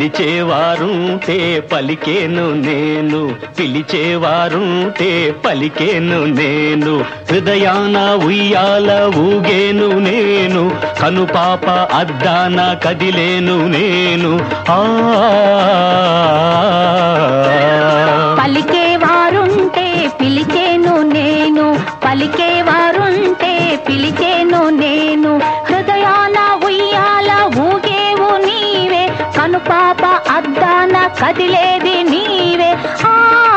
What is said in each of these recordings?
పిలిచేవారుంటే పలికేను నేను పిలిచేవారుంటే పలికేను నేను హృదయాన ఉయ్యాల ఊగేను నేను కనుపాప అద్దాన కదిలేను నేను ఆ పలికేవారుంటే పిలిచేను నేను పలికేవారుంటే పిలిచేను నేను హృదయాన ఉయ్యాల ఊగేవు నీవే కనుపాప అద్దాన కదిలేది నీవే ఆ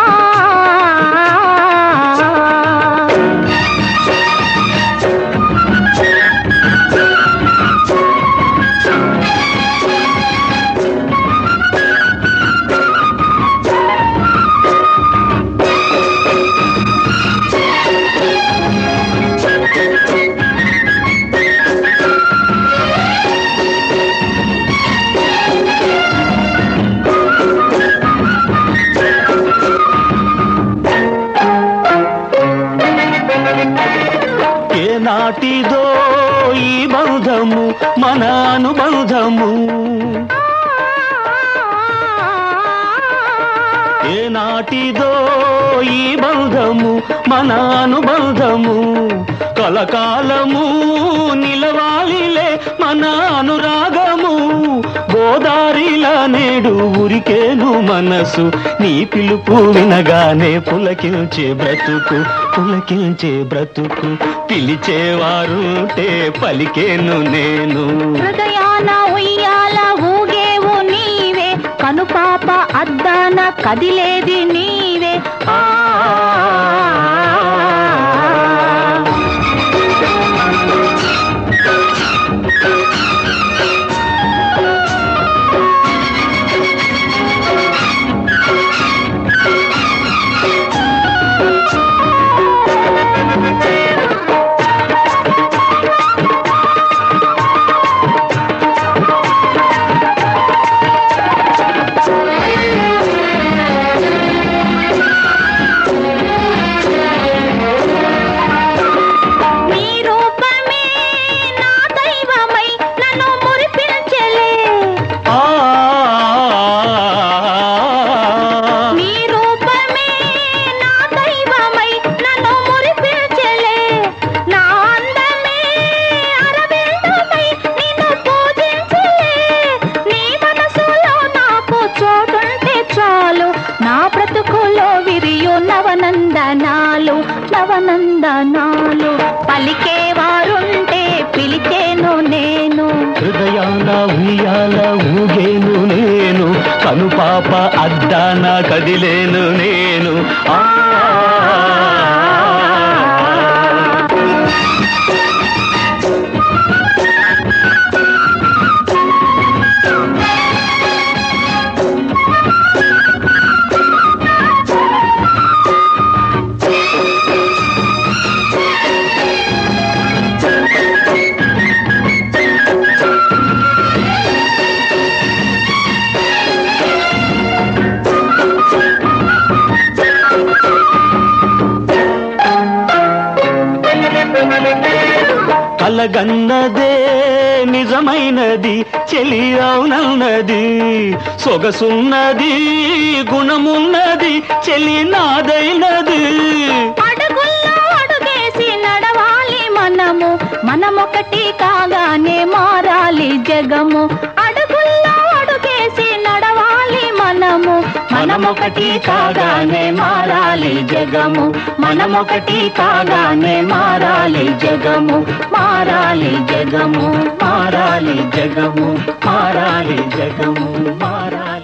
ఏ నాటిదో ఈ బంధము మన అనుబంధము ఏ నాటిదో ఈ బంధము మన అనుబంధము కలకాలము నిలవాలిలే మన అనురాగము గోదారిలా నేడు ఉరికేను మనసు నీ పిలుపు వినగానే పులకించే బ్రతుకు పులకించే బ్రతుకు పిలిచేవారుంటే పలికేను నేను హృదయాన ఉయ్యాల ఊగేవు నీవే కనుపాప అద్దాన కదిలేది నీవే ఆ నీ రూపమే నా దైవమై నన్ను మురిపించలే ఆ నీ రూపమే నా దైవమై నన్ను మురిపించలే నా అందమే అరవిందమై నిన్ను పూజించలే నీ మనసులో నాకు చోటుంటే చాలు నా బ్రతుకులో విరియు నవనందనాలు నవనందనాలు పలికేవారుంటే పిలిచేను నేను హృదయాన ఉయ్యాల ఊగేను నేను కనుపాప అద్దాన కదిలేను నేను ఆ కలగన్నదే నిజమైనది చెలి అవునన్నది సొగసున్నది గుణమున్నది చెలి నాదైనది అడుగుల్లో అడుగేసి నడవాలి మనము మనమొకటి కాగానే మారాలి జగము అడుగుల్లో అడుగేసి నడవాలి మనము మనమొకటి కాగానే మారాలి జగము మనమొకటి కాగానే మారాలి జగము మారాలి జగము మారాలి జగము మారాలి జగము మారాలి